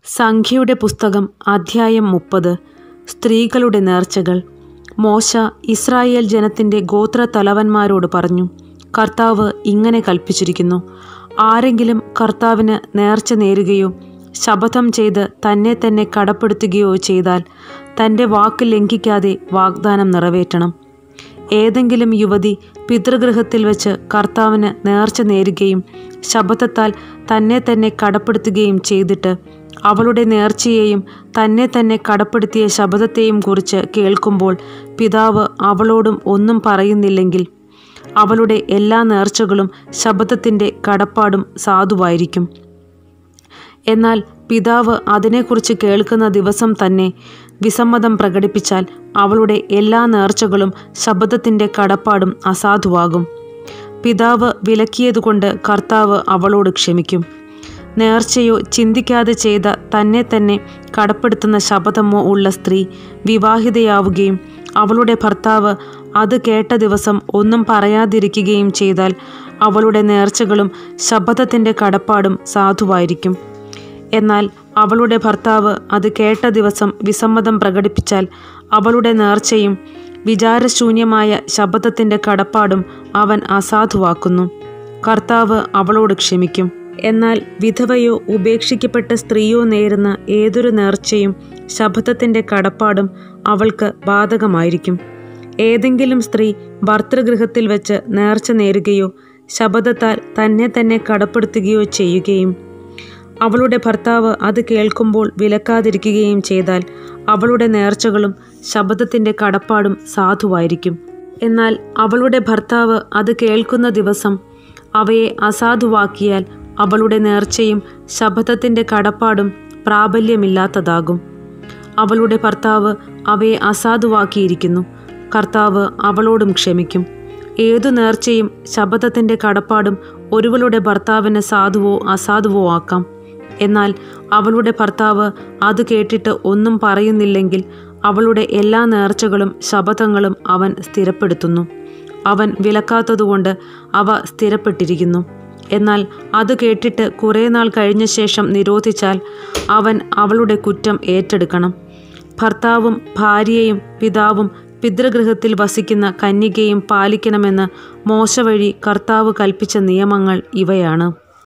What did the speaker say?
സംഖ്യയുടെ പുസ്തകം അധ്യായം മുപ്പത് സ്ത്രീകളുടെ നേർച്ചകൾ മോശ ഇസ്രായേൽ ജനത്തിൻ്റെ ഗോത്രത്തലവന്മാരോട് പറഞ്ഞു കർത്താവ് ഇങ്ങനെ കൽപ്പിച്ചിരിക്കുന്നു ആരെങ്കിലും കർത്താവിന് നേർച്ച നേരുകയോ ശപഥം ചെയ്ത് തന്നെ തന്നെ കടപ്പെടുത്തുകയോ ചെയ്താൽ തൻ്റെ വാക്ക് ലംഘിക്കാതെ വാഗ്ദാനം നിറവേറ്റണം ഏതെങ്കിലും യുവതി പിതൃഗൃഹത്തിൽ വെച്ച് കർത്താവിന് നേർച്ച നേരുകയും ശബദത്താൽ തന്നെ തന്നെ കടപ്പെടുത്തുകയും ചെയ്തിട്ട് അവളുടെ നേർച്ചയെയും തന്നെ തന്നെ കടപ്പെടുത്തിയ ശബദത്തെയും കുറിച്ച് കേൾക്കുമ്പോൾ പിതാവ് അവളോടും ഒന്നും പറയുന്നില്ലെങ്കിൽ അവളുടെ എല്ലാ നേർച്ചകളും ശബദത്തിൻ്റെ കടപ്പാടും സാധുവായിരിക്കും എന്നാൽ പിതാവ് അതിനെക്കുറിച്ച് കേൾക്കുന്ന ദിവസം തന്നെ വിസമ്മതം പ്രകടിപ്പിച്ചാൽ അവളുടെ എല്ലാ നേർച്ചകളും ശബദത്തിൻ്റെ കടപ്പാടും അസാധുവാകും പിതാവ് വിലക്കിയതുകൊണ്ട് കർത്താവ് അവളോട് ക്ഷമിക്കും നേർച്ചയോ ചിന്തിക്കാതെ ചെയ്ത തന്നെ തന്നെ കടപ്പെടുത്തുന്ന ശപഥമോ ഉള്ള സ്ത്രീ വിവാഹിതയാവുകയും അവളുടെ ഭർത്താവ് അത് കേട്ട ദിവസം ഒന്നും പറയാതിരിക്കുകയും ചെയ്താൽ അവളുടെ നേർച്ചകളും ശപഥത്തിൻ്റെ കടപ്പാടും സാധുവായിരിക്കും എന്നാൽ അവളുടെ ഭർത്താവ് അത് കേട്ട ദിവസം വിസമ്മതം പ്രകടിപ്പിച്ചാൽ അവളുടെ നേർച്ചയും വിചാരശൂന്യമായ ശബദത്തിൻ്റെ കടപ്പാടും അവൻ അസാധുവാക്കുന്നു കർത്താവ് അവളോട് ക്ഷമിക്കും എന്നാൽ വിധവയോ ഉപേക്ഷിക്കപ്പെട്ട സ്ത്രീയോ നേരുന്ന ഏതൊരു നേർച്ചയും ശബദത്തിൻ്റെ കടപ്പാടും അവൾക്ക് ബാധകമായിരിക്കും ഏതെങ്കിലും സ്ത്രീ ഭർത്തൃഗൃഹത്തിൽ വെച്ച് നേർച്ച നേരുകയോ ശബദത്താൽ തന്നെ തന്നെ കടപ്പെടുത്തുകയോ ചെയ്യുകയും അവളുടെ ഭർത്താവ് അത് കേൾക്കുമ്പോൾ വിലക്കാതിരിക്കുകയും ചെയ്താൽ അവളുടെ നേർച്ചകളും ശബദത്തിൻ്റെ കടപ്പാടും സാധുവായിരിക്കും എന്നാൽ അവളുടെ ഭർത്താവ് അത് കേൾക്കുന്ന ദിവസം അവയെ അസാധുവാക്കിയാൽ അവളുടെ നേർച്ചയും ശബദത്തിൻ്റെ കടപ്പാടും പ്രാബല്യമില്ലാത്തതാകും അവളുടെ ഭർത്താവ് അവയെ അസാധുവാക്കിയിരിക്കുന്നു കർത്താവ് അവളോടും ക്ഷമിക്കും ഏതു നേർച്ചയും ശബദത്തിൻ്റെ കടപ്പാടും ഒരുവളുടെ ഭർത്താവിന് സാധുവോ അസാധുവോ ആക്കാം എന്നാൽ അവളുടെ ഭർത്താവ് അത് കേട്ടിട്ട് ഒന്നും പറയുന്നില്ലെങ്കിൽ അവളുടെ എല്ലാ നേർച്ചകളും ശപഥങ്ങളും അവൻ സ്ഥിരപ്പെടുത്തുന്നു അവൻ വിലക്കാത്തതുകൊണ്ട് അവ സ്ഥിരപ്പെട്ടിരിക്കുന്നു എന്നാൽ അത് കേട്ടിട്ട് കുറേ നാൾ കഴിഞ്ഞ ശേഷം നിരോധിച്ചാൽ അവൻ അവളുടെ കുറ്റം ഏറ്റെടുക്കണം ഭർത്താവും ഭാര്യയും പിതാവും പിതൃഗൃഹത്തിൽ വസിക്കുന്ന കന്യകയും പാലിക്കണമെന്ന് മോശ വഴി കർത്താവ് കൽപ്പിച്ച നിയമങ്ങൾ ഇവയാണ്